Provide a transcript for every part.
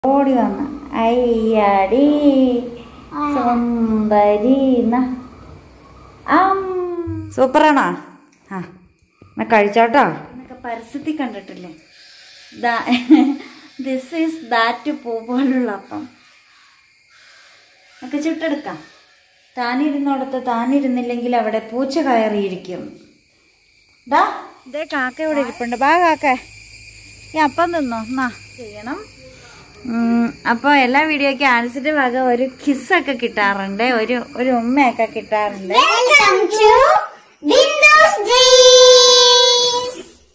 ഓടി വന്ന് അയ്യാടി സുന്ദരി സൂപ്പറാണോ ആ എന്നാ കഴിച്ചോട്ടോ എന്നൊക്കെ പരസ്യത്തിൽ കണ്ടിട്ടില്ലേ ദിസ് ഈസ് ദാറ്റ് പൂ പോലുള്ള അപ്പം ഒക്കെ ചുട്ടെടുക്കാം താനിരുന്നോടത്ത് താനിരുന്നില്ലെങ്കിൽ അവിടെ പൂച്ച കയറിയിരിക്കും ദാ ഇതേ കാക്ക ഇവിടെ ഇരിപ്പുണ്ട് ബാ കാക്ക ഈ അപ്പം തിന്നോ എന്നാ ചെയ്യണം ഉം, അപ്പോൾ എല്ലാ വീഡിയോയ്ക്ക് ആൻസിന്റെ വക ഒരു കിസ്സൊക്കെ കിട്ടാറുണ്ട് ഒരു ഒരു ഉമ്മയൊക്കെ കിട്ടാറുണ്ട് Welcome to Bindu's Dreams.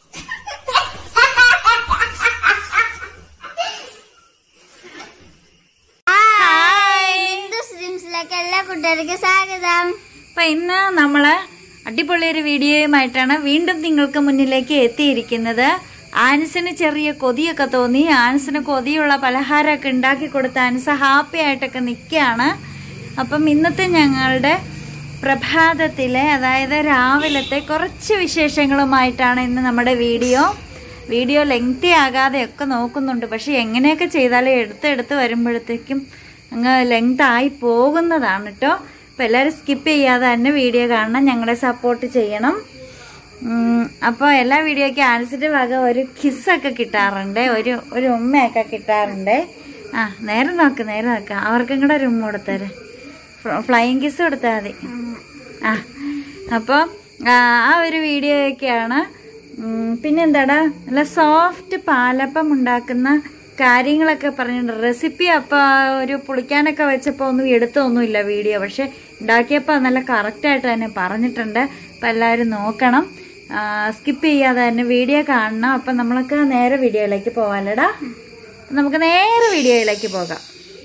ബിന്ദുസ് ഡ്രീംസിലേക്ക് എല്ലാ കൂട്ടുകാർക്കും സ്വാഗതം അപ്പൊ ഇന്ന് നമ്മള് അടിപൊളി ഒരു വീഡിയോയുമായിട്ടാണ് വീണ്ടും നിങ്ങൾക്ക് മുന്നിലേക്ക് എത്തിയിരിക്കുന്നത് ആൻസിന് ചെറിയ കൊതിയൊക്കെ തോന്നി ആൻസിന് കൊതിയുള്ള പലഹാരമൊക്കെ ഉണ്ടാക്കി കൊടുത്ത് ആൻസ് ഹാപ്പി ആയിട്ടൊക്കെ നിൽക്കുകയാണ് അപ്പം ഇന്നത്തെ ഞങ്ങളുടെ പ്രഭാതത്തിലെ അതായത് രാവിലത്തെ കുറച്ച് വിശേഷങ്ങളുമായിട്ടാണ് ഇന്ന് നമ്മുടെ വീഡിയോ വീഡിയോ ലെങ്തി ആകാതെ ഒക്കെ നോക്കുന്നുണ്ട് പക്ഷെ എങ്ങനെയൊക്കെ ചെയ്താലും എടുത്തെടുത്ത് വരുമ്പോഴത്തേക്കും അങ്ങ് ലെങ്ത് ആയി പോകുന്നതാണ് കേട്ടോ അപ്പം എല്ലാവരും സ്കിപ്പ് ചെയ്യാതെ തന്നെ വീഡിയോ കാണണം ഞങ്ങളെ സപ്പോർട്ട് ചെയ്യണം അപ്പോൾ എല്ലാ വീഡിയോയ്ക്ക് ആൻസിൻ്റെ വക ഒരു കിസ്സൊക്കെ കിട്ടാറുണ്ട് ഒരു ഒരു ഉമ്മയൊക്കെ കിട്ടാറുണ്ട് ആ നേരെ നോക്ക് നേരെ നോക്ക് അവർക്കും കൂടെ ഒരു ഉമ്മ കൊടുത്തേരെ ഫ്ലൈയിങ് കിസ് കൊടുത്താൽ മതി ആ അപ്പോൾ ആ ഒരു വീഡിയോയൊക്കെയാണ് ഉം, പിന്നെന്താടാ നല്ല സോഫ്റ്റ് പാലപ്പം ഉണ്ടാക്കുന്ന കാര്യങ്ങളൊക്കെ പറഞ്ഞിട്ടുണ്ട് റെസിപ്പി അപ്പോൾ ഒരു പുളിക്കാനൊക്കെ വെച്ചപ്പോൾ ഒന്നും എടുത്തൊന്നുമില്ല വീഡിയോ പക്ഷെ ഉണ്ടാക്കിയപ്പോൾ നല്ല കറക്റ്റായിട്ട് തന്നെ പറഞ്ഞിട്ടുണ്ട് അപ്പോൾ എല്ലാവരും നോക്കണം സ്കിപ്പ് ചെയ്യാതെ തന്നെ വീഡിയോ കാണണം അപ്പം നമ്മളൊക്കെ നേരെ വീഡിയോയിലേക്ക് പോകാമല്ലടാ നമുക്ക് നേരെ വീഡിയോയിലേക്ക് പോകാം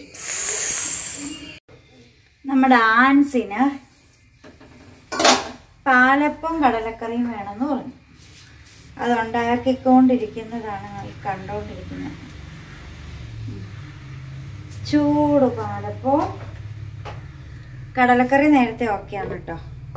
നമ്മുടെ ആൻസിന് പാലപ്പം കടലക്കറിയും വേണമെന്ന് പറഞ്ഞു അത് ഉണ്ടാക്കിക്കൊണ്ടിരിക്കുന്നതാണ് ഈ കണ്ടുകൊണ്ടിരിക്കുന്നത് ഉം. ചൂട് പാലപ്പവും കടലക്കറി നേരത്തെ ഓക്കെയാണ് കേട്ടോ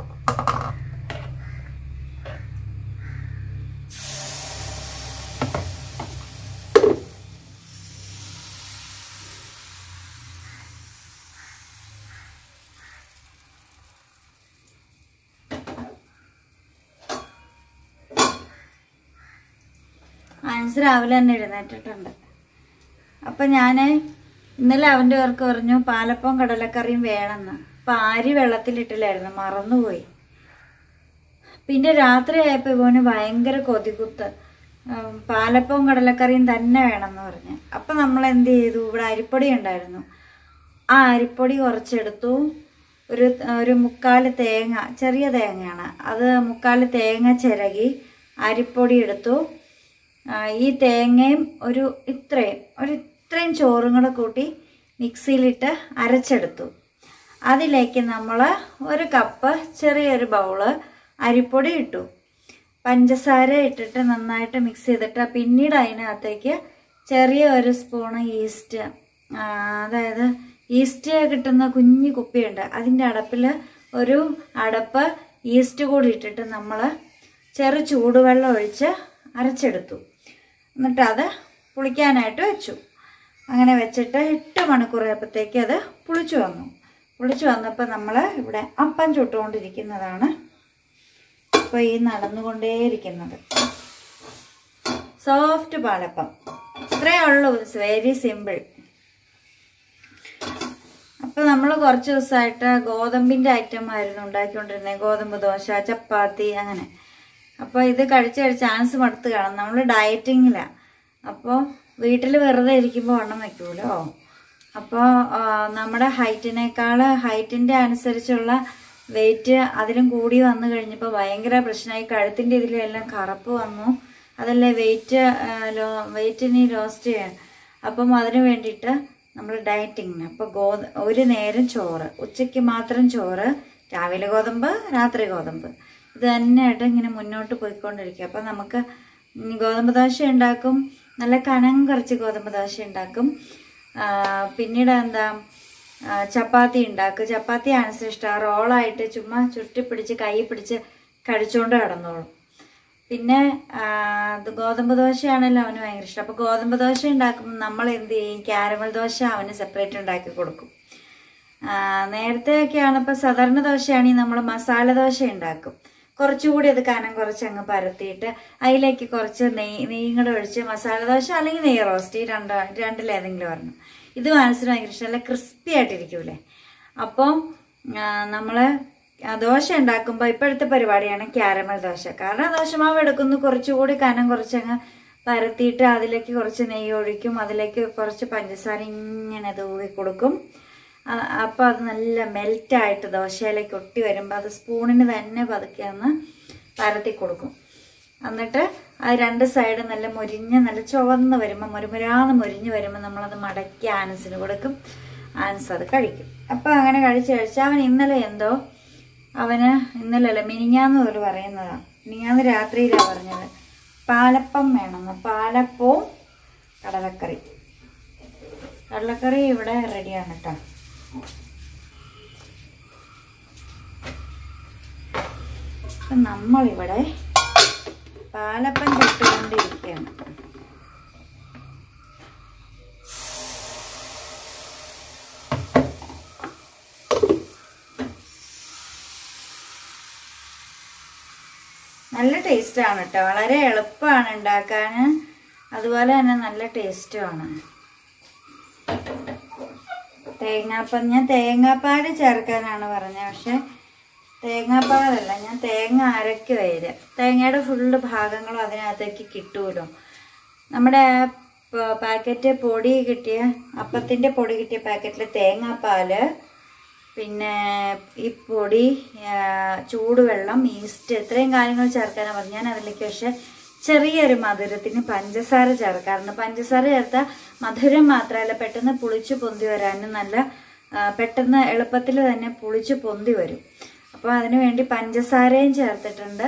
ആൻസ് രാവിലെ തന്നെ എഴുന്നേറ്റിട്ടുണ്ട് അപ്പം ഞാൻ ഇന്നലെ അവൻ്റെ പേർക്ക് പറഞ്ഞു പാലപ്പവും കടലക്കറിയും വേണമെന്ന് അപ്പം ആരി വെള്ളത്തിലിട്ടില്ലായിരുന്നു മറന്നുപോയി പിന്നെ രാത്രി ആയപ്പോൾ ഇവന് ഭയങ്കര കൊതികുത്ത് ഉം, പാലപ്പവും കടലക്കറിയും തന്നെ വേണമെന്ന് പറഞ്ഞ് അപ്പം നമ്മൾ എന്ത് ചെയ്തു ഇവിടെ അരിപ്പൊടി ഉണ്ടായിരുന്നു ആ അരിപ്പൊടി കുറച്ചെടുത്തു ഒരു ഒരു മുക്കാല് തേങ്ങ ചെറിയ തേങ്ങയാണ് അത് മുക്കാല് തേങ്ങ ചിരകി അരിപ്പൊടി എടുത്തു ആ, ഈ തേങ്ങയും ഒരു ഇത്രയും ഒരു ഇത്രയും ചോറും കൂടെ കൂട്ടി മിക്സിയിലിട്ട് അരച്ചെടുത്തു അതിലേക്ക് നമ്മൾ ഒരു കപ്പ് ചെറിയൊരു ബൗള് അരിപ്പൊടി ഇട്ടു പഞ്ചസാര ഇട്ടിട്ട് നന്നായിട്ട് മിക്സ് ചെയ്തിട്ട് പിന്നീട് അതിനകത്തേക്ക് ചെറിയ ഒരു സ്പൂണ് ഈസ്റ്റ് ആ, അതായത് ഈസ്റ്റ് കിട്ടുന്ന കുഞ്ഞു കുപ്പിയുണ്ട് അതിൻ്റെ അടപ്പിൽ ഒരു അടപ്പ് ഈസ്റ്റ് കൂടി ഇട്ടിട്ട് നമ്മൾ ചെറു ചൂടുവെള്ളം ഒഴിച്ച് അരച്ചെടുത്തു എന്നിട്ട് അത് പുളിക്കാനായിട്ട് വെച്ചു അങ്ങനെ വെച്ചിട്ട് എട്ട് മണിക്കൂറായപ്പോഴത്തേക്ക് അത് പുളിച്ചു വന്നു പുളിച്ചു വന്നപ്പോൾ നമ്മൾ ഇവിടെ അപ്പം ചുട്ടുകൊണ്ടിരിക്കുന്നതാണ് ഇപ്പോൾ ഈ നടന്നുകൊണ്ടേയിരിക്കുന്നത് സോഫ്റ്റ് പാലപ്പം ഇത്രയേ ഉള്ളൂ വെരി സിമ്പിൾ അപ്പോൾ നമ്മൾ കുറച്ച് ദിവസമായിട്ട് ഗോതമ്പിൻ്റെ ഐറ്റം ആയിരുന്നു ഉണ്ടാക്കിക്കൊണ്ടിരുന്നത് ഗോതമ്പ് ദോശ ചപ്പാത്തി അങ്ങനെ അപ്പോൾ ഇത് കഴിച്ച് കഴിച്ച് ചാൻസ് മടുത്ത് കാണും നമ്മൾ ഡയറ്റിങ്ങിലാണ് അപ്പോൾ വീട്ടിൽ വെറുതെ ഇരിക്കുമ്പോൾ വണ്ണം വെക്കുമല്ലോ അപ്പോൾ നമ്മുടെ ഹൈറ്റിനേക്കാൾ ഹൈറ്റിൻ്റെ അനുസരിച്ചുള്ള വെയിറ്റ് അതിലും കൂടി വന്നു കഴിഞ്ഞപ്പോൾ ഭയങ്കര പ്രശ്നമായി കഴുത്തിൻ്റെ ഇതിലെല്ലാം കറുപ്പ് വന്നു അതല്ലേ വെയിറ്റ് ലോ വെയിറ്റിന് ലോസ്റ്റ് ചെയ്യാൻ അപ്പം അതിന് വേണ്ടിയിട്ട് നമ്മൾ ഡയറ്റിങ്ങിന് അപ്പോൾ ഗോത ഒരു നേരം ചോറ് ഉച്ചയ്ക്ക് മാത്രം ചോറ് രാവിലെ ഗോതമ്പ് രാത്രി ഗോതമ്പ് ഇത് തന്നെയായിട്ട് ഇങ്ങനെ മുന്നോട്ട് പോയിക്കൊണ്ടിരിക്കുക അപ്പം നമുക്ക് ഉം ഗോതമ്പ് ദോശ ഉണ്ടാക്കും നല്ല കനം കുറച്ച് ഗോതമ്പ് ദോശ ഉണ്ടാക്കും ആ, പിന്നീട് എന്താ ആ, ചപ്പാത്തി ഉണ്ടാക്കും ചപ്പാത്തി ആൻസർ ഇഷ്ടമാണ് റോളായിട്ട് ചുമ്മാ ചുരുട്ടി പിടിച്ച് കൈ പിടിച്ച് കഴിച്ചുകൊണ്ട് കിടന്നോളും പിന്നെ ആ, ഇത് ഗോതമ്പ് ദോശയാണല്ലോ അവന് ഭയങ്കര ഇഷ്ടം അപ്പോൾ ഗോതമ്പ് ദോശ ഉണ്ടാക്കുമ്പോൾ നമ്മൾ എന്ത് ചെയ്യും ക്യാരമൽ ദോശ അവന് സെപ്പറേറ്റ് ഉണ്ടാക്കി കൊടുക്കും ആ, നേരത്തെയൊക്കെയാണ് ഇപ്പോൾ സാധാരണ ദോശയാണെങ്കിൽ നമ്മൾ മസാല ദോശ ഉണ്ടാക്കും കുറച്ചുകൂടി അത് കനം കുറച്ച് അങ്ങ് പരത്തിയിട്ട് അതിലേക്ക് കുറച്ച് നെയ്യ് നെയ്യും കൂടെ ഒഴിച്ച് മസാല ദോശ അല്ലെങ്കിൽ നെയ്യ് റോസ്റ്റ് ഈ രണ്ട് രണ്ടിലേതെങ്കിലും ഒരെണ്ണം ഇത് മനസ്സിന് ഭയങ്കര ഇഷ്ടം നല്ല ക്രിസ്പി ആയിട്ടിരിക്കൂലേ അപ്പം നമ്മൾ ദോശ ഉണ്ടാക്കുമ്പോൾ ഇപ്പോഴത്തെ പരിപാടിയാണ് ക്യാരമൽ ദോശ കാരണം ദോശമാവ് എടുക്കുന്നു കുറച്ചുകൂടി കനം കുറച്ചങ്ങ് പരത്തിയിട്ട് അതിലേക്ക് കുറച്ച് നെയ്യ് ഒഴിക്കും അതിലേക്ക് കുറച്ച് പഞ്ചസാര ഇങ്ങനെ തൂവി കൊടുക്കും ആ- അപ്പോൾ അത് നല്ല മെൽറ്റായിട്ട് ദോശയിലേക്ക് ഒട്ടി വരുമ്പോൾ അത് സ്പൂണിന് തന്നെ പതുക്കെ ഒന്ന് പരത്തി കൊടുക്കും എന്നിട്ട് ആ രണ്ട് സൈഡ് നല്ല മുരിഞ്ഞ് നല്ല ചുവന്ന് വരുമ്പോൾ മുരുമുരാന്ന് മുരിഞ്ഞ് വരുമ്പോൾ നമ്മളത് മടക്കി ആനസിന് കൊടുക്കും ആനസ് അത് കഴിക്കും അപ്പോൾ അങ്ങനെ കഴിച്ച് കഴിച്ച് അവൻ ഇന്നലെ എന്തോ അവന് ഇന്നലെ അല്ല മിനിങ്ങാന്ന് ഒരു പറയുന്നതാണ് മിനിങ്ങാന്ന് രാത്രിയിലാണ് പറഞ്ഞത് പാലപ്പം വേണമെന്ന് പാലപ്പവും കടലക്കറി കടലക്കറി ഇവിടെ റെഡിയാണ് കേട്ടോ അപ്പം നമ്മളിവിടെ പാലപ്പം ചുട്ടുകൊണ്ടിരിക്കുകയാണ് നല്ല ടേസ്റ്റാണ് കേട്ടോ വളരെ എളുപ്പമാണ് ഉണ്ടാക്കാൻ അതുപോലെ തന്നെ നല്ല ടേസ്റ്റുമാണ് തേങ്ങാപ്പം ഞാൻ തേങ്ങാപ്പാൽ ചേർക്കാനാണ് പറഞ്ഞത് പക്ഷെ തേങ്ങാപ്പാലല്ല ഞാൻ തേങ്ങ അരയ്ക്ക് വരിക തേങ്ങയുടെ ഫുള്ള് ഭാഗങ്ങളും അതിനകത്തേക്ക് കിട്ടുമല്ലോ നമ്മുടെ പ- പാക്കറ്റ് പൊടി കിട്ടിയ അപ്പത്തിൻ്റെ പൊടി കിട്ടിയ പാക്കറ്റിൽ തേങ്ങാപ്പാല് പിന്നെ ഈ പൊടി ആ, ചൂടുവെള്ളം ഈസ്റ്റ് ഇത്രയും കാര്യങ്ങൾ ചേർക്കാനാണ് പറഞ്ഞത് ഞാൻ അതിലേക്ക് പക്ഷെ ചെറിയൊരു മധുരത്തിന് പഞ്ചസാര ചേർക്കാറുണ്ട് പഞ്ചസാര ചേർത്താൽ മധുരം മാത്രമല്ല പെട്ടെന്ന് പുളിച്ച് പൊന്തി വരാനും നല്ല ആ, പെട്ടെന്ന് എളുപ്പത്തിൽ തന്നെ പുളിച്ച് പൊന്തി വരും അപ്പോൾ അതിനു വേണ്ടി പഞ്ചസാരയും ചേർത്തിട്ടുണ്ട്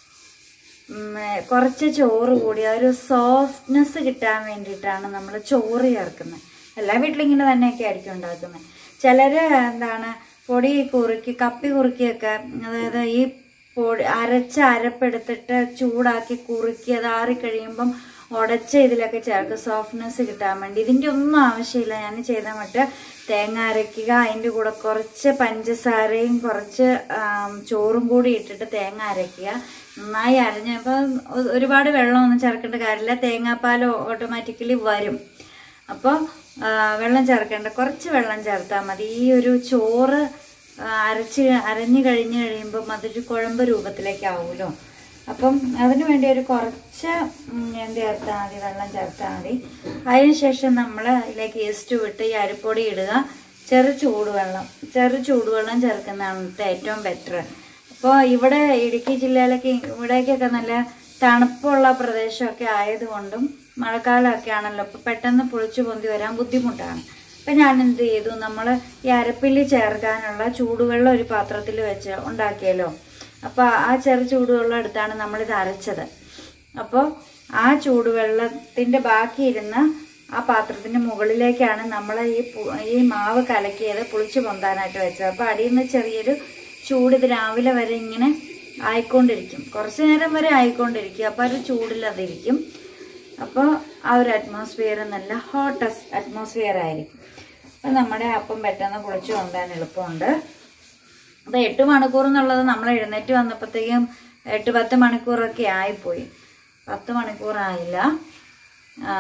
ഉം, ഏ, കുറച്ച് ചോറ് കൂടി ആ ഒരു സോഫ്റ്റ്നെസ് കിട്ടാൻ വേണ്ടിയിട്ടാണ് നമ്മൾ ചോറ് ചേർക്കുന്നത് എല്ലാ വീട്ടിലും ഇങ്ങനെ തന്നെയൊക്കെ ആയിരിക്കും ഉണ്ടാക്കുന്നത് ചിലര് എന്താണ് പൊടി കുറുക്കി കപ്പി കുറുക്കിയൊക്കെ അതായത് ഈ പൊടി അരച്ച അരപ്പെടുത്തിട്ട് ചൂടാക്കി കുറുക്കി അത് ആറിക്കഴിയുമ്പം ഉടച്ച ഇതിലൊക്കെ ചേർക്കും സോഫ്റ്റ്നെസ് കിട്ടാൻ വേണ്ടി ഇതിൻ്റെ ഒന്നും ആവശ്യമില്ല ഞാൻ ചെയ്ത മട്ട് തേങ്ങ അരയ്ക്കുക അതിൻ്റെ കൂടെ കുറച്ച് പഞ്ചസാരയും കുറച്ച് ആം, ചോറും കൂടി ഇട്ടിട്ട് തേങ്ങ അരയ്ക്കുക നന്നായി അരഞ്ഞപ്പോൾ ഒരുപാട് വെള്ളമൊന്നും ചേർക്കേണ്ട കാര്യമില്ല തേങ്ങാപ്പാൽ ഓട്ടോമാറ്റിക്കലി വരും അപ്പോൾ വെള്ളം ചേർക്കേണ്ട കുറച്ച് വെള്ളം ചേർത്താൽ മതി ഈ ഒരു ചോറ് ആ, അരച്ച് അരഞ്ഞു കഴിഞ്ഞ് കഴിയുമ്പം അതൊരു കുഴമ്പ് രൂപത്തിലേക്ക് ആവുമല്ലോ അപ്പം അതിന് വേണ്ടി ഒരു കുറച്ച് ഉം, എന്ത് ചേർത്താൽ മതി വെള്ളം ചേർത്താൽ മതി അതിന് ശേഷം നമ്മൾ അതിലേക്ക് ഈസ്റ്റ് വിട്ട് ഈ അരിപ്പൊടി ഇടുക ചെറു ചൂടുവെള്ളം ചെറു ചൂടുവെള്ളം ചേർക്കുന്നതാണ് ഇവിടുത്തെ ഏറ്റവും ബെറ്റർ അപ്പോൾ ഇവിടെ ഇടുക്കി ജില്ലയിലൊക്കെ ഇവിടേക്കൊക്കെ നല്ല തണുപ്പുള്ള പ്രദേശമൊക്കെ ആയതുകൊണ്ടും മഴക്കാലമൊക്കെ ആണല്ലോ അപ്പോൾ പെട്ടെന്ന് പുളിച്ചു പൊന്തി വരാൻ ബുദ്ധിമുട്ടാണ് അപ്പം ഞാൻ എന്ത് ചെയ്തു നമ്മൾ ഈ അരപ്പില്ലി ചേർക്കാനുള്ള ചൂടുവെള്ളം ഒരു പാത്രത്തിൽ വെച്ച് ഉണ്ടാക്കിയല്ലോ അപ്പോൾ ആ ചെറു ചൂടുവെള്ളം എടുത്താണ് നമ്മളിത് അരച്ചത് അപ്പോൾ ആ ചൂടുവെള്ളത്തിൻ്റെ ബാക്കി ഇരുന്ന ആ പാത്രത്തിൻ്റെ മുകളിലേക്കാണ് നമ്മൾ ഈ പു- ഈ മാവ് കലക്കിയത് പുളിച്ചു പൊന്താനായിട്ട് വെച്ചത് അപ്പോൾ അടിയിൽ നിന്ന് ചെറിയൊരു ചൂട് ഇത് രാവിലെ വരെ ഇങ്ങനെ ആയിക്കൊണ്ടിരിക്കും കുറച്ച് നേരം വരെ ആയിക്കൊണ്ടിരിക്കും അപ്പോൾ ഒരു ചൂടിൽ അതിരിക്കും അപ്പോൾ ആ ഒരു അറ്റ്മോസ്ഫിയർ നല്ല ഹോട്ടസ് അറ്റ്മോസ്ഫിയർ ആയിരിക്കും അപ്പം നമ്മുടെ അപ്പം പെട്ടെന്ന് പൊളിച്ചു കൊണ്ടാൻ എളുപ്പമുണ്ട് അപ്പോൾ എട്ട് മണിക്കൂർ എന്നുള്ളത് നമ്മൾ എഴുന്നേറ്റ് വന്നപ്പോഴത്തേക്കും എട്ട് പത്ത് മണിക്കൂറൊക്കെ ആയിപ്പോയി പത്ത് മണിക്കൂറായില്ല ആ,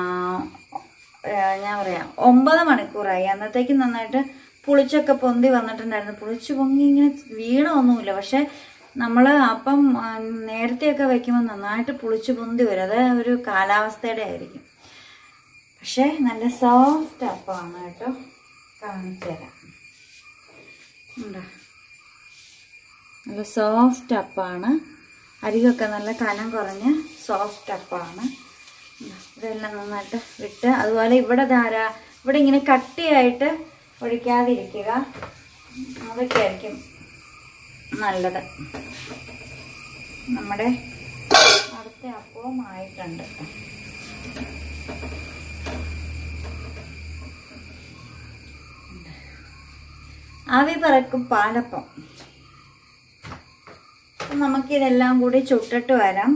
ആ, ഞാൻ പറയാം ഒമ്പത് മണിക്കൂറായി അന്നത്തേക്ക് നന്നായിട്ട് പുളിച്ചൊക്കെ പൊന്തി വന്നിട്ടുണ്ടായിരുന്നു പുളിച്ച് പൊങ്ങി ഇങ്ങനെ വീണമൊന്നുമില്ല പക്ഷെ നമ്മൾ അപ്പം ആ, നേരത്തെയൊക്കെ വെക്കുമ്പോൾ നന്നായിട്ട് പുളിച്ച് പൊന്തി വരും അത് ഒരു കാലാവസ്ഥയുടെ ആയിരിക്കും പക്ഷേ നല്ല സോഫ്റ്റ് അപ്പമാണ് കേട്ടോ കാണിച്ചു തരാം ഉണ്ടോ നല്ല സോഫ്റ്റ് അപ്പാണ് അരികൊക്കെ നല്ല കനം കുറഞ്ഞ് സോഫ്റ്റ് അപ്പാണ് ഉണ്ടോ? ഇതെല്ലാം നന്നായിട്ട് വിട്ട് അതുപോലെ ഇവിടെ ധാരാ ഇവിടെ ഇങ്ങനെ കട്ടിയായിട്ട് ഒഴിക്കാതിരിക്കുക അതൊക്കെ ആയിരിക്കും നല്ലത് നമ്മുടെ അടുത്ത അപ്പവും ആയിട്ടുണ്ട് ആവി പറക്കും പാലപ്പം അപ്പം നമുക്കിതെല്ലാം കൂടി ചുട്ടിട്ട് വരാം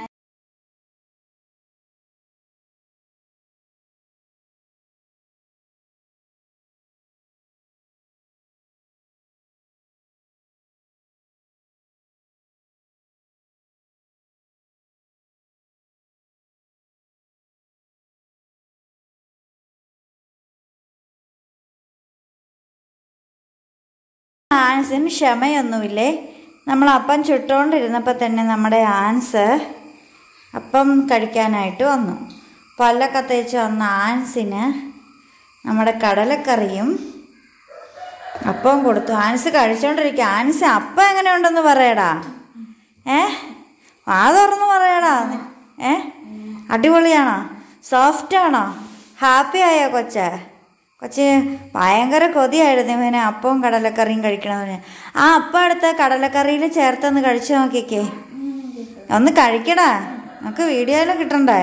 ആൻസിന് ക്ഷമയൊന്നുമില്ലേ നമ്മൾ അപ്പം ചുട്ടുകൊണ്ടിരുന്നപ്പോൾ തന്നെ നമ്മുടെ ആൻസ് അപ്പം കഴിക്കാനായിട്ട് വന്നു പല്ലൊക്കെ തേച്ച് വന്ന ആൻസിന് നമ്മുടെ കടലക്കറിയും അപ്പം കൊടുത്തു ആൻസ് കഴിച്ചോണ്ടിരിക്കുക ആൻസ് അപ്പം എങ്ങനെ ഉണ്ടെന്ന് പറയടാ ഏ ആ തുറന്ന് പറയടാ ഏ അടിപൊളിയാണോ സോഫ്റ്റ് ആണോ ഹാപ്പി ആയോ കൊച്ചേ കൊച്ച് ഭയങ്കര കൊതിയായിരുന്നു ഇവനെ അപ്പവും കടലക്കറിയും കഴിക്കണമെന്ന് ആ അപ്പം എടുത്ത് കടലക്കറിയിൽ ചേർത്തൊന്ന് കഴിച്ചു നോക്കിക്കേ ഒന്ന് കഴിക്കടാ നമുക്ക് വീഡിയോയിലും കിട്ടണ്ടേ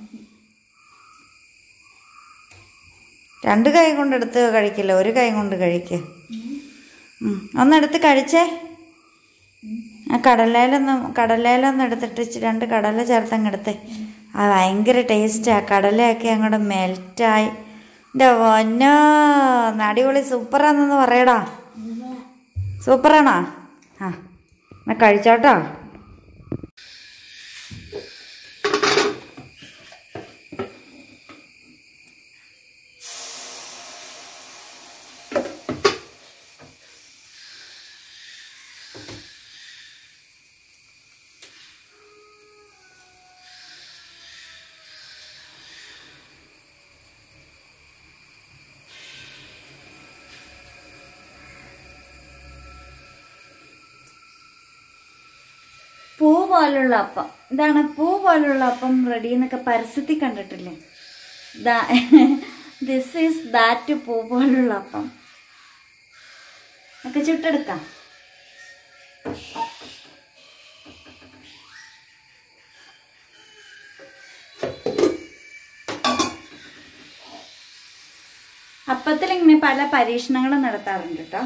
രണ്ട് കൈ കൊണ്ട് എടുത്ത് കഴിക്കില്ല ഒരു കൈ കൊണ്ട് കഴിക്ക് ഉം. ഒന്നെടുത്ത് കഴിച്ചേ ആ കടലയിലൊന്ന് കടലയിലൊന്ന് എടുത്തിട്ട് ഇച്ചിരി രണ്ട് കടല ചേർത്തങ്ങ് എടുത്തേ ആ ഭയങ്കര ടേസ്റ്റാ കടലയൊക്കെ അങ്ങോട്ട് മെൽറ്റായി എൻ്റെ പൊന്നോ ഒന്ന് അടിപൊളി സൂപ്പറാണെന്ന് പറയടാ സൂപ്പറാണോ ആ എന്നാ കഴിച്ചോട്ടോ പൂ പോലുള്ള അപ്പം ഇതാണ് പൂ പോലുള്ള അപ്പം റെഡി എന്നൊക്കെ പരസ്യത്തിൽ കണ്ടിട്ടില്ലേ ദിസ് ഈസ് ദാറ്റ് പൂ പോലുള്ള അപ്പം ഒക്കെ ചുട്ടെടുക്കാം അപ്പത്തിൽ ഇങ്ങനെ പല പരീക്ഷണങ്ങളും നടത്താറുണ്ട് കേട്ടോ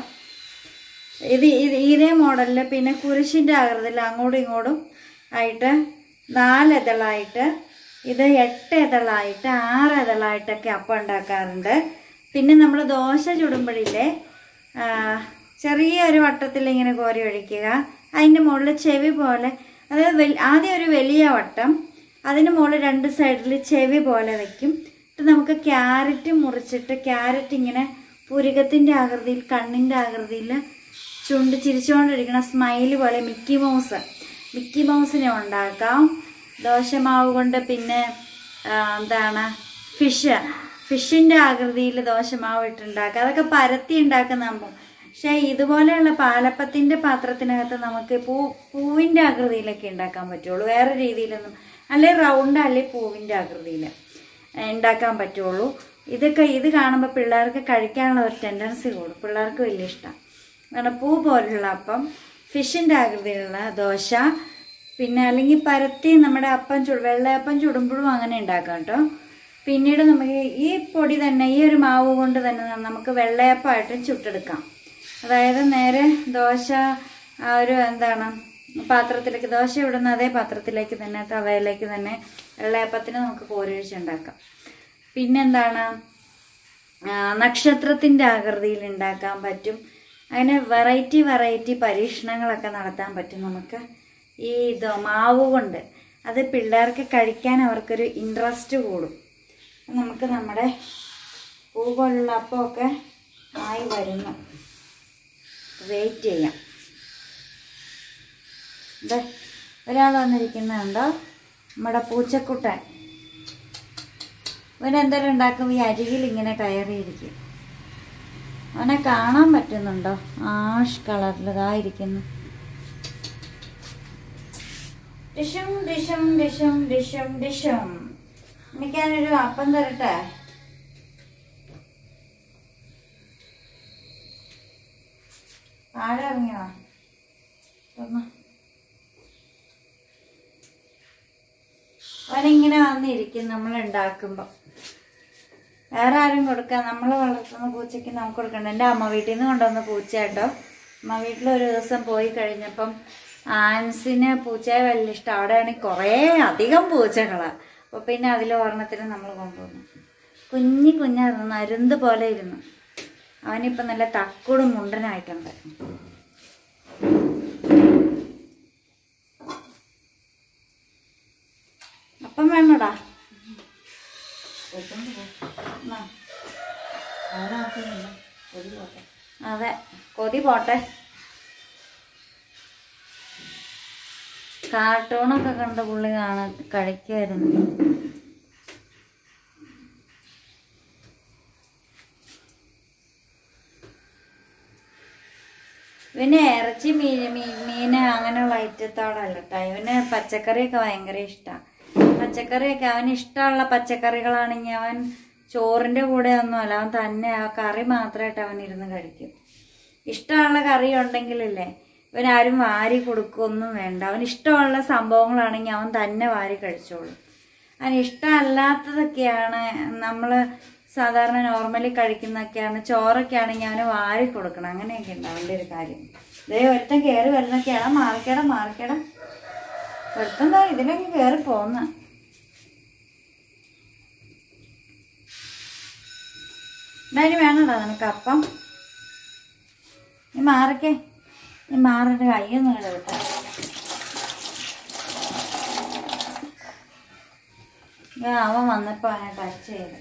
ഇത് ഇത് ഇതേ മോഡലിൽ പിന്നെ കുരിശിൻ്റെ ആകൃതിയിൽ അങ്ങോട്ടും ഇങ്ങോട്ടും ആയിട്ട് നാല് ഇതളായിട്ട് ഇത് എട്ട് ഇതളായിട്ട് ആറ് ഇതളായിട്ടൊക്കെ അപ്പം ഉണ്ടാക്കാറുണ്ട് പിന്നെ നമ്മൾ ദോശ ചുടുമ്പോഴില്ലേ ആ, ചെറിയൊരു വട്ടത്തിൽ ഇങ്ങനെ കോരി ഒഴിക്കുക അതിൻ്റെ മുകളിൽ ചെവി പോലെ അതായത് വൽ- ആദ്യം ഒരു വലിയ വട്ടം അതിന് മുകളിൽ രണ്ട് സൈഡിൽ ചെവി പോലെ വെക്കും എന്നിട്ട് നമുക്ക് ക്യാരറ്റ് മുറിച്ചിട്ട് ക്യാരറ്റ് ഇങ്ങനെ പുരുകത്തിൻ്റെ ആകൃതിയിൽ കണ്ണിൻ്റെ ആകൃതിയിൽ ചുണ്ട് ചിരിച്ചുകൊണ്ടിരിക്കുന്ന സ്മൈല് പോലെ മിക്കി മൗസ് മിക്കി മൗസിനെ ഉണ്ടാക്കാം ദോശമാവ് കൊണ്ട് പിന്നെ ആ, എന്താണ് ഫിഷ് ഫിഷിൻ്റെ ആകൃതിയിൽ ദോശമാവ് ഇട്ടുണ്ടാക്കുക അതൊക്കെ പരത്തി ഉണ്ടാക്കുന്ന സംഭവം പക്ഷേ ഇതുപോലെയുള്ള പാലപ്പത്തിൻ്റെ പാത്രത്തിനകത്ത് നമുക്ക് പൂ പൂവിൻ്റെ ആകൃതിയിലൊക്കെ ഉണ്ടാക്കാൻ പറ്റുള്ളൂ വേറെ രീതിയിലൊന്നും അല്ലെ റൗണ്ട് അല്ലെ പൂവിൻ്റെ ആകൃതിയിൽ ഉണ്ടാക്കാൻ പറ്റുള്ളൂ ഇതൊക്കെ ഇത് കാണുമ്പോൾ പിള്ളേർക്ക് കഴിക്കാനുള്ള ഒരു ടെൻഡൻസി കൂടും പിള്ളേർക്ക് വലിയ ഇഷ്ടമാണ് അങ്ങനെ പൂ പോലുള്ള അപ്പം ഫിഷിൻ്റെ ആകൃതിയിലുള്ള ദോശ പിന്നെ അല്ലെങ്കിൽ പരത്തി നമ്മുടെ അപ്പം ചു വെള്ളയപ്പം ചുടുമ്പോഴും അങ്ങനെ ഉണ്ടാക്കാം കേട്ടോ പിന്നീട് നമുക്ക് ഈ പൊടി തന്നെ ഈ ഒരു മാവ് കൊണ്ട് തന്നെ നമുക്ക് വെള്ളയപ്പമായിട്ടും ചുട്ടെടുക്കാം അതായത് നേരെ ദോശ ആ ഒരു എന്താണ് പാത്രത്തിലേക്ക് ദോശ ഇടുന്ന അതേ പാത്രത്തിലേക്ക് തന്നെ തവയിലേക്ക് തന്നെ വെള്ളയപ്പത്തിന് നമുക്ക് കോരിയൊഴിച്ചുണ്ടാക്കാം പിന്നെന്താണ് ആ, നക്ഷത്രത്തിൻ്റെ ആകൃതിയിൽ ഉണ്ടാക്കാൻ പറ്റും അങ്ങനെ വെറൈറ്റി വെറൈറ്റി പരീക്ഷണങ്ങളൊക്കെ നടത്താൻ പറ്റും നമുക്ക് ഈ ഇത് മാവ് കൊണ്ട് അത് പിള്ളേർക്ക് കഴിക്കാൻ അവർക്കൊരു ഇൻട്രസ്റ്റ് കൂടും നമുക്ക് നമ്മുടെ പൂ പോലുള്ള അപ്പമൊക്കെ ആയി വരുന്നു വെയിറ്റ് ചെയ്യാം ദേ, ഒരാൾ വന്നിരിക്കുന്നുണ്ടോ നമ്മുടെ പൂച്ചക്കുട്ടൻ ഇവൻ എന്തെങ്കിലും ഉണ്ടാക്കുമ്പോൾ ഈ അരികിൽ ഇങ്ങനെ കയറിയിരിക്കും അവനെ കാണാൻ പറ്റുന്നുണ്ടോ ആഷ് കളറിൽ ഇതായിരിക്കുന്നു ഡിഷും ഡിഷും ഡിഷും ഡിഷും ഡിഷും എനിക്കാനൊരു അപ്പം തരട്ടെ താഴെ ഇറങ്ങിയോ തുറന്നോ. അവനിങ്ങനെ വന്നിരിക്കും നമ്മൾ ഉണ്ടാക്കുമ്പോൾ വേറെ ആരും കൊടുക്കാൻ നമ്മൾ വളർത്തുന്ന പൂച്ചയ്ക്ക് നമുക്ക് കൊടുക്കണ്ട എൻ്റെ അമ്മ വീട്ടിൽ നിന്ന് കൊണ്ടുവന്ന പൂച്ച കേട്ടോ അമ്മ വീട്ടിൽ ഒരു ദിവസം പോയി കഴിഞ്ഞപ്പം ആൻസിന് പൂച്ചയെ വലിയ ഇഷ്ടം അവിടെയാണെങ്കിൽ കുറേ അധികം പൂച്ചകളാണ് അപ്പോൾ പിന്നെ അതിൽ ഒരെണ്ണത്തിന് നമ്മൾ കൊണ്ടുവന്നു കുഞ്ഞി കുഞ്ഞായിരുന്നു നരുന്ത് പോലെ ഇരുന്നു അവനിപ്പം നല്ല തക്കോടും മുണ്ടനായിട്ടുണ്ട് അപ്പം വേണോടാ എന്നാ. അതെ കൊതി പോട്ടെ കാർട്ടൂണൊക്കെ കണ്ട പുള്ളി കാണ കഴിക്കുമായിരുന്നു ഇവന് ഇറച്ചി മീൻ മീൻ മീന് അങ്ങനെയുള്ള ഐറ്റത്തോടല്ല കേട്ടോ ഇവന് പച്ചക്കറിയൊക്കെ ഭയങ്കര ഇഷ്ടമാണ് പച്ചക്കറിയൊക്കെ അവന് ഇഷ്ടമുള്ള പച്ചക്കറികളാണെങ്കിൽ അവൻ ചോറിൻ്റെ കൂടെ ഒന്നുമല്ല അവൻ തന്നെ ആ കറി മാത്രമായിട്ട് അവൻ ഇരുന്ന് കഴിക്കും ഇഷ്ടമുള്ള കറി ഉണ്ടെങ്കിലല്ലേ ഇവൻ ആരും വാരി കൊടുക്കുകയൊന്നും വേണ്ട അവന് ഇഷ്ടമുള്ള സംഭവങ്ങളാണെങ്കിൽ അവൻ തന്നെ വാരി കഴിച്ചോളും അവന് ഇഷ്ടമല്ലാത്തതൊക്കെയാണ് നമ്മൾ സാധാരണ നോർമലി കഴിക്കുന്നതൊക്കെയാണ് ചോറൊക്കെ ആണെങ്കിൽ അവന് വാരി കൊടുക്കണം അങ്ങനെയൊക്കെ ഉണ്ട് അവൻ്റെ ഒരു കാര്യം ദേ ഒരുത്തൻ കയറി വരുന്നൊക്കെയാണ് മാറിക്കട മാറിക്കട ഒരുത്തൻ ദാ ഇതിലേക്ക് കയറി പോന്ന ഇനി വേണടാ നിനക്ക് അപ്പം നീ മാറിക്കേ നീ മാറിട്ട് കയ്യൊന്നും ഇടവിട്ട അവൻ വന്നപ്പോ അവനെ ടച്ച് ചെയ്ത്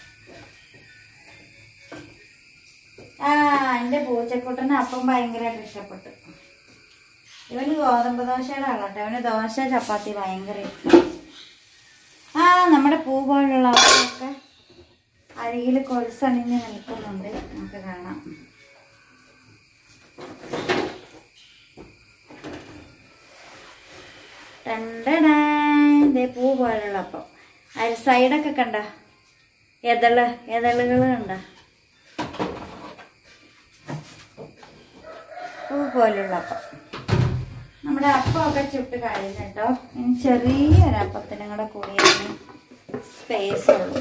ആ എന്റെ പൂച്ചക്കുട്ടന് അപ്പം ഭയങ്കരമായിട്ട് ഇഷ്ടപ്പെട്ടു ഇവന് ഗോതമ്പ് ദോശയുടെ ആളട്ടെ അവന് ദോശ ചപ്പാത്തി ഭയങ്കര ഇഷ്ടം ആ നമ്മുടെ പൂ പോലുള്ള അപ്പമൊക്കെ അരികിൽ കൊലുസണിഞ്ഞ് നിൽക്കുന്നുണ്ട് നമുക്ക് കാണാം ടണ്ടടാ. ദേ പൂ പോലുള്ള അപ്പം അതിൽ സൈഡൊക്കെ കണ്ട എതള് എതളുകൾ കണ്ട പൂ പോലുള്ള അപ്പം നമ്മുടെ അപ്പമൊക്കെ ചുട്ട് കഴിഞ്ഞു കേട്ടോ ഇനി ചെറിയൊരു അപ്പത്തിനും കൂടെ കൂടിയാണ് സ്പേസ് ഉള്ളൂ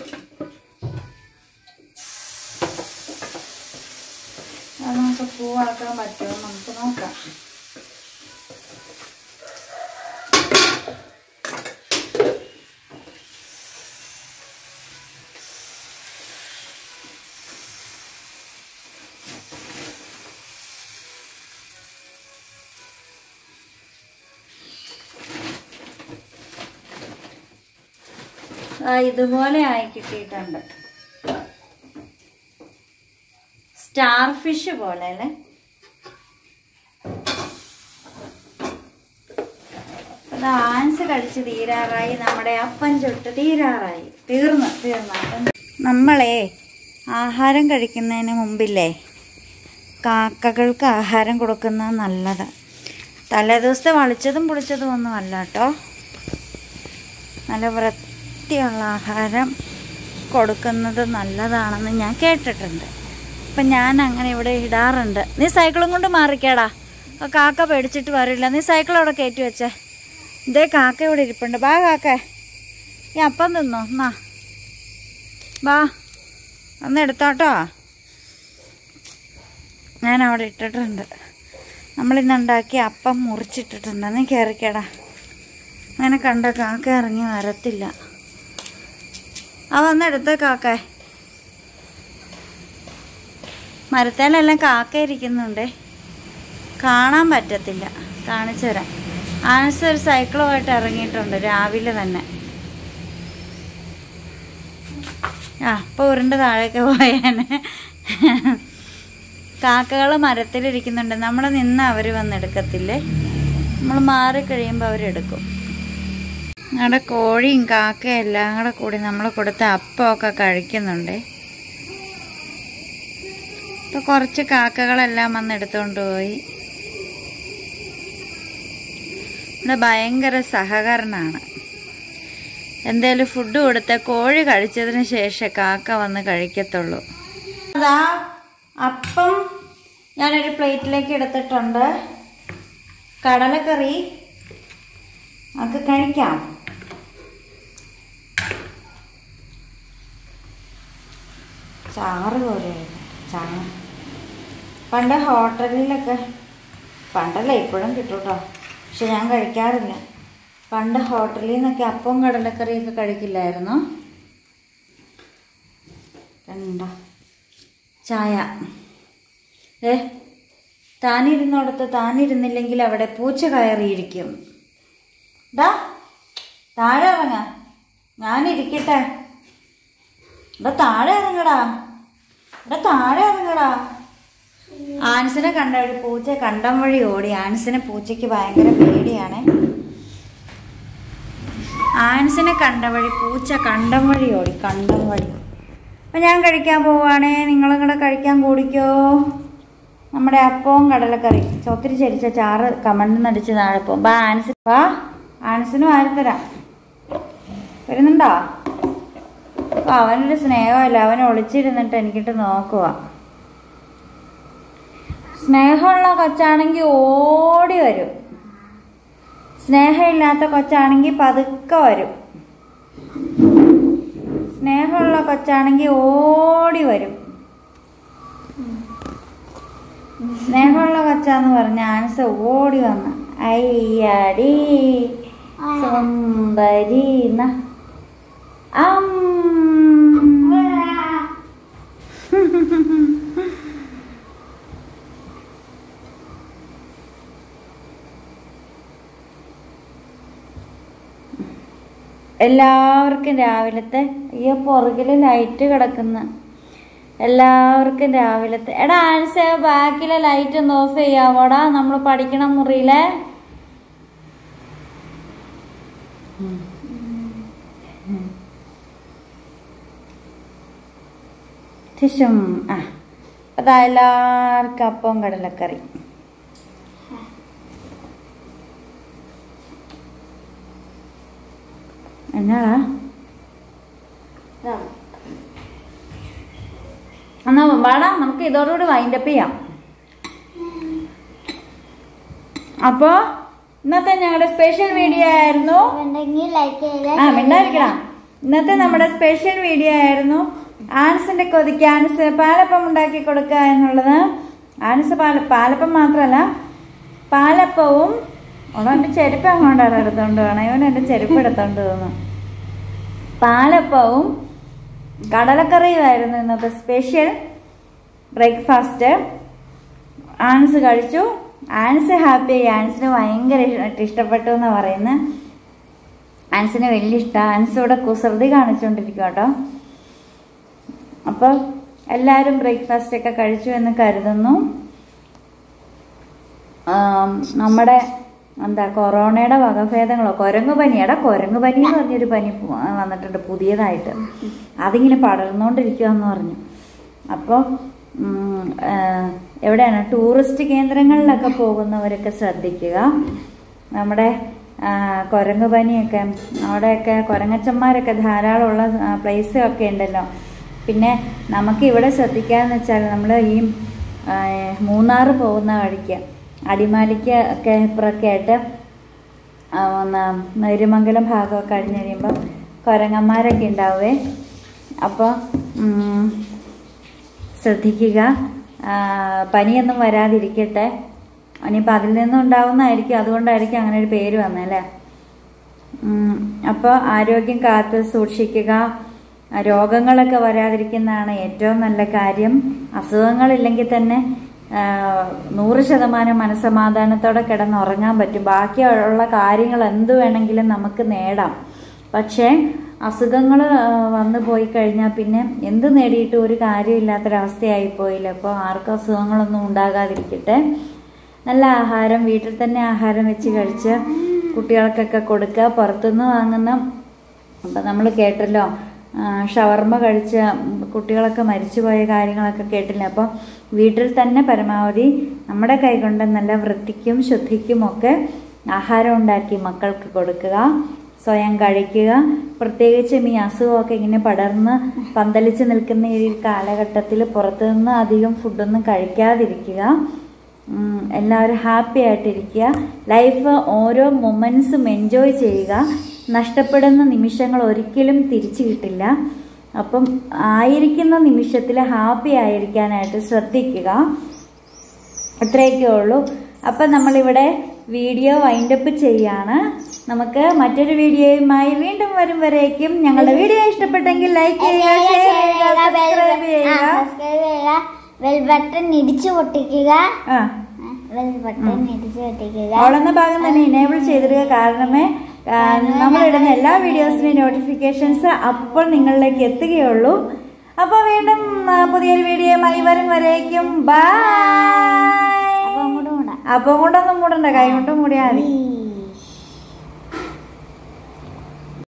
അത് നമുക്ക് പൂവാക്കാൻ പറ്റുമോ നമുക്ക് നോക്കാം ആ ഇതുപോലെ ആയി കിട്ടിയിട്ടുണ്ട് സ്റ്റാർ ഫിഷ് പോലെ അല്ലേ അത് ആൻസ് കഴിച്ച് തീരാറായി നമ്മുടെ അപ്പം ചുട്ട് തീരാറായി തീർന്നു തീർന്നു അപ്പം നമ്മളെ ആഹാരം കഴിക്കുന്നതിന് മുമ്പില്ലേ കാക്കകൾക്ക് ആഹാരം കൊടുക്കുന്നത് നല്ലത് തലേദിവസത്തെ വളിച്ചതും പൊളിച്ചതും ഒന്നും അല്ല കേട്ടോ നല്ല വൃത്തിയുള്ള ആഹാരം കൊടുക്കുന്നത് നല്ലതാണെന്ന് ഞാൻ കേട്ടിട്ടുണ്ട് അപ്പം ഞാൻ അങ്ങനെ ഇവിടെ ഇടാറുണ്ട് നീ സൈക്കിളും കൊണ്ട് മാറിക്കേടാ ആ കാക്ക പേടിച്ചിട്ട് വരില്ല നീ സൈക്കിൾ അവിടെ കയറ്റി വെച്ചേ ഇതേ കാക്ക ഇവിടെ ഇരിപ്പുണ്ട് ബാ കാക്ക ഈ അപ്പം തിന്നോ എന്നാ ബാ ഒന്ന് എടുത്തോട്ടോ ഞാൻ അവിടെ ഇട്ടിട്ടുണ്ട് നമ്മളിന്ന് ഉണ്ടാക്കിയ അപ്പം മുറിച്ചിട്ടിട്ടുണ്ട് നീ കയറിക്കേടാ അങ്ങനെ കണ്ട കാക്ക ഇറങ്ങി വരത്തില്ല ആ വന്നെടുത്ത കാക്ക മരത്തേലെല്ലാം കാക്ക ഇരിക്കുന്നുണ്ടേ കാണാൻ പറ്റത്തില്ല കാണിച്ചു തരാം ആൻസ് ഒരു സൈക്കിളുമായിട്ട് ഇറങ്ങിയിട്ടുണ്ട് രാവിലെ തന്നെ ആ ഇപ്പോൾ ഉരുണ്ട് താഴേക്ക് പോയേനെ കാക്കകൾ മരത്തിലിരിക്കുന്നുണ്ട് നമ്മൾ നിന്ന് അവർ വന്നെടുക്കത്തില്ലേ നമ്മൾ മാറി കഴിയുമ്പോൾ അവരെടുക്കും ഞങ്ങളുടെ കോഴിയും കാക്കയും എല്ലാം കൂടെ കൂടി നമ്മൾ കൊടുത്ത അപ്പമൊക്കെ കഴിക്കുന്നുണ്ട് ഇപ്പൊ കുറച്ച് കാക്കകളെല്ലാം വന്ന് എടുത്തുകൊണ്ട് പോയി ഇവിടെ ഭയങ്കര സഹകരണമാണ് എന്തേലും ഫുഡ് കൊടുത്ത കോഴി കഴിച്ചതിന് ശേഷം കാക്ക വന്ന് കഴിക്കത്തുള്ളൂ അതാ അപ്പം ഞാനൊരു പ്ലേറ്റിലേക്ക് എടുത്തിട്ടുണ്ട് കടലക്കറി നമുക്ക് കഴിക്കാം ചാറ് പോലെയായിരുന്നു ചാറ് പണ്ട് ഹോട്ടലിലൊക്കെ പണ്ടല്ല ഇപ്പോഴും കിട്ടും കേട്ടോ പക്ഷെ ഞാൻ കഴിക്കാറില്ല പണ്ട് ഹോട്ടലിൽ നിന്നൊക്കെ അപ്പവും കടലക്കറിയൊക്കെ കഴിക്കില്ലായിരുന്നു രണ്ട ചായ ഏ താനിരുന്നോടത്ത് താനിരുന്നില്ലെങ്കിൽ അവിടെ പൂച്ച കയറിയിരിക്കും ഡാ താഴെ ഇറങ്ങ ഞാനിരിക്കട്ടെ ഇവിടെ താഴെ ഇറങ്ങടാ ഇവിടെ താഴെ ഇറങ്ങടാ ആൻസിനെ കണ്ട ഒരു പൂച്ച കണ്ടം വഴി ഓടി ആൻസിനെ പൂച്ചയ്ക്ക് ഭയങ്കര പേടിയാണ് ആൻസിനെ കണ്ട വഴി പൂച്ച കണ്ടം വഴി ഓടി കണ്ടം വഴി അപ്പം ഞാൻ കഴിക്കാൻ പോവുകയാണേ നിങ്ങളും കൂടെ കഴിക്കാൻ കൂടിക്കോ നമ്മുടെ അപ്പവും കടലക്കറി ഒത്തിരി ചരിച്ച ചാറ് കമണ്ടിൽ നടിച്ച് താഴെ പോകും ബാ ആൻസ് വാ ആൻസിനും ആരും വരുന്നുണ്ടോ അപ്പൊ അവനൊരു സ്നേഹമല്ല അവൻ ഒളിച്ചിരുന്നിട്ട് എനിക്കിട്ട് നോക്കുക സ്നേഹമുള്ള കൊച്ചാണെങ്കിൽ ഓടി വരും സ്നേഹമില്ലാത്ത കൊച്ചാണെങ്കിൽ പതുക്കെ വരും സ്നേഹമുള്ള കൊച്ചാണെങ്കിൽ ഓടി വരും സ്നേഹമുള്ള കൊച്ചാന്ന് പറഞ്ഞ ആൻസ ഓടി വന്ന അയ്യാടി സുന്ദരി ന. അം. എല്ലാവർക്കും രാവിലത്തെ അയ്യോ പുറകിൽ ലൈറ്റ് കിടക്കുന്ന എല്ലാവർക്കും രാവിലത്തെ എടാ ആൻസ ബാക്കിലെ ലൈറ്റ് ഒന്ന് ഓഫ് ചെയ്യാവോടാ നമ്മൾ പഠിക്കണ മുറിയിലെ ടിഷും ആ അതാ എല്ലാവർക്കും അപ്പവും കടലക്കറി എന്നാടാ എന്നാ വാടാ നമുക്ക് ഇതോടുകൂടി വൈൻഡപ്പ് ചെയ്യാം അപ്പോ ഇന്നത്തെ ഞങ്ങളുടെ സ്പെഷ്യൽ വീഡിയോ ആയിരുന്നു ഉണ്ടെങ്കിൽ ലൈക്ക് ചെയ്യുക ആ മിണ്ടായിരിക്കടാ ഇന്നത്തെ നമ്മുടെ സ്പെഷ്യൽ വീഡിയോ ആയിരുന്നു ആൻസിന്റെ കൊതിക്ക് ആൻസ് പാലപ്പം ഉണ്ടാക്കി കൊടുക്കുക എന്നുള്ളത് ആൻസ് പാല പാലപ്പം മാത്രമല്ല പാലപ്പവും അവൻ്റെ ചെരുപ്പ് അങ്ങോട്ടാണ് എടുത്തോണ്ട് വേണം ഇവൻ എൻ്റെ ചെരുപ്പ് എടുത്തോണ്ട് തോന്നുന്നു പാലപ്പവും കടലക്കറിയുമായിരുന്നു ഇന്നത്തെ സ്പെഷ്യൽ ബ്രേക്ക്ഫാസ്റ്റ് ആൻസ് കഴിച്ചു ആൻസ് ഹാപ്പി ആൻസിന് ഭയങ്കര ഇഷ്ട- ഇഷ്ടപ്പെട്ടു എന്ന് പറയുന്നത് ആൻസിന് വലിയ ഇഷ്ടമാണ് ആൻസ് ഇവിടെ കുസൃതി കാണിച്ചുകൊണ്ടിരിക്കും കേട്ടോ അപ്പോൾ എല്ലാവരും ബ്രേക്ക്ഫാസ്റ്റ് ഒക്കെ കഴിച്ചു എന്ന് കരുതുന്നു ആം, നമ്മുടെ എന്താ കൊറോണയുടെ വകഭേദങ്ങളോ കുരങ്ങു പനി എടാ കുരങ്ങു പനി എന്ന് പറഞ്ഞൊരു പനി പു- വന്നിട്ടുണ്ട് പുതിയതായിട്ട് അതിങ്ങനെ പടർന്നുകൊണ്ടിരിക്കുക എന്ന് പറഞ്ഞു അപ്പോൾ എവിടെയാണ് ടൂറിസ്റ്റ് കേന്ദ്രങ്ങളിലൊക്കെ പോകുന്നവരൊക്കെ ശ്രദ്ധിക്കുക നമ്മുടെ ആ, കുരങ്ങു പനിയൊക്കെ അവിടെയൊക്കെ കുരങ്ങച്ചന്മാരൊക്കെ ധാരാളമുള്ള പ്ലേസ് ഒക്കെ ഉണ്ടല്ലോ പിന്നെ നമുക്ക് ഇവിടെ ശ്രദ്ധിക്കാന്ന് വെച്ചാൽ നമ്മൾ ഈ ആ, മൂന്നാർ പോകുന്ന വഴിക്ക് അടിമാലിക്ക് ഒക്കെ ഇപ്പുറമൊക്കെ ആയിട്ട് ആ, ഒന്ന് നേരുമംഗലം ഭാഗമൊക്കെ കഴിഞ്ഞ് കഴിയുമ്പോൾ കുരങ്ങന്മാരൊക്കെ ഉണ്ടാവേ അപ്പോൾ ശ്രദ്ധിക്കുക ആ, പനിയൊന്നും വരാതിരിക്കട്ടെ ഇനിയിപ്പോൾ അതിൽ നിന്നും ഉണ്ടാവുന്നതായിരിക്കും അതുകൊണ്ടായിരിക്കും അങ്ങനെ ഒരു പേര് വന്നല്ലേ അപ്പോൾ ആരോഗ്യം കാത്ത് സൂക്ഷിക്കുക ആ, രോഗങ്ങളൊക്കെ വരാതിരിക്കുന്നതാണ് ഏറ്റവും നല്ല കാര്യം അസുഖങ്ങളില്ലെങ്കിൽ തന്നെ ആ, നൂറ് ശതമാനം മനസ്സമാധാനത്തോടെ കിടന്നുറങ്ങാൻ പറ്റും ബാക്കിയുള്ള കാര്യങ്ങൾ എന്ത് വേണമെങ്കിലും നമുക്ക് നേടാം പക്ഷേ അസുഖങ്ങൾ വന്നു പോയി കഴിഞ്ഞാൽ പിന്നെ എന്ത് നേടിയിട്ട് ഒരു കാര്യമില്ലാത്തൊരവസ്ഥയായി പോയില്ല അപ്പോൾ ആർക്കും അസുഖങ്ങളൊന്നും ഉണ്ടാകാതിരിക്കട്ടെ നല്ല ആഹാരം വീട്ടിൽ തന്നെ ആഹാരം വെച്ച് കഴിച്ച് കുട്ടികൾക്കൊക്കെ കൊടുക്കുക പുറത്തുനിന്ന് വാങ്ങുന്ന അപ്പം നമ്മൾ കേട്ടല്ലോ ആ, ഷവർമ്മ കഴിച്ച കുട്ടികളൊക്കെ മരിച്ചുപോയ കാര്യങ്ങളൊക്കെ കേട്ടില്ല അപ്പോൾ വീട്ടിൽ തന്നെ പരമാവധി നമ്മുടെ കൈകൊണ്ട് നല്ല വൃത്തിക്കും ശുദ്ധിക്കും ഒക്കെ ആഹാരം ഉണ്ടാക്കി മക്കൾക്ക് കൊടുക്കുക സ്വയം കഴിക്കുക പ്രത്യേകിച്ചും ഈ അസുഖമൊക്കെ ഇങ്ങനെ പടർന്ന് പന്തലിച്ച് നിൽക്കുന്ന ഈ കാലഘട്ടത്തിൽ പുറത്തുനിന്ന് അധികം ഫുഡൊന്നും കഴിക്കാതിരിക്കുക ഉം, എല്ലാവരും ഹാപ്പി ആയിട്ടിരിക്കുക ലൈഫ് ഓരോ മൊമെൻസും എൻജോയ് ചെയ്യുക നഷ്ടപ്പെടുന്ന നിമിഷങ്ങൾ ഒരിക്കലും തിരിച്ചു കിട്ടില്ല അപ്പം ആയിരിക്കുന്ന നിമിഷത്തിൽ ഹാപ്പി ആയിരിക്കാനായിട്ട് ശ്രദ്ധിക്കുക അത്രയൊക്കെ ഉള്ളൂ അപ്പം നമ്മളിവിടെ വീഡിയോ വൈൻഡപ്പ് ചെയ്യാണ് നമുക്ക് മറ്റൊരു വീഡിയോയുമായി വീണ്ടും വരും വരേക്കും ഞങ്ങളുടെ വീഡിയോ ഇഷ്ടപ്പെട്ടെങ്കിൽ ലൈക്ക് ചെയ്യുക ഷെയർ ചെയ്യുക സബ്സ്ക്രൈബ് ചെയ്യുക ബെൽ ബട്ടൺ ഇടിച്ചു പൊട്ടിക്കുക ആ ബെൽ ബട്ടൺ ഇടിച്ചു പൊട്ടിക്കുക അവളെന്ന ഭാഗം തന്നെ ഇനേബിൾ ചെയ്തിടുക കാരണമേ ആ, നമ്മളിടുന്ന എല്ലാ വീഡിയോസിന്റെയും നോട്ടിഫിക്കേഷൻസ് അപ്പോൾ നിങ്ങളിലേക്ക് എത്തുകയുള്ളൂ അപ്പോൾ വീണ്ടും ആ, പുതിയൊരു വീഡിയോയുമായി വരും വരേക്കും ബൈ അപ്പൊ അങ്ങോട്ടും കൂടാ അപ്പം കൊണ്ടൊന്നും മൂടണ്ട കൈ കൊണ്ട് മൂടിയാൽ മതി ഈ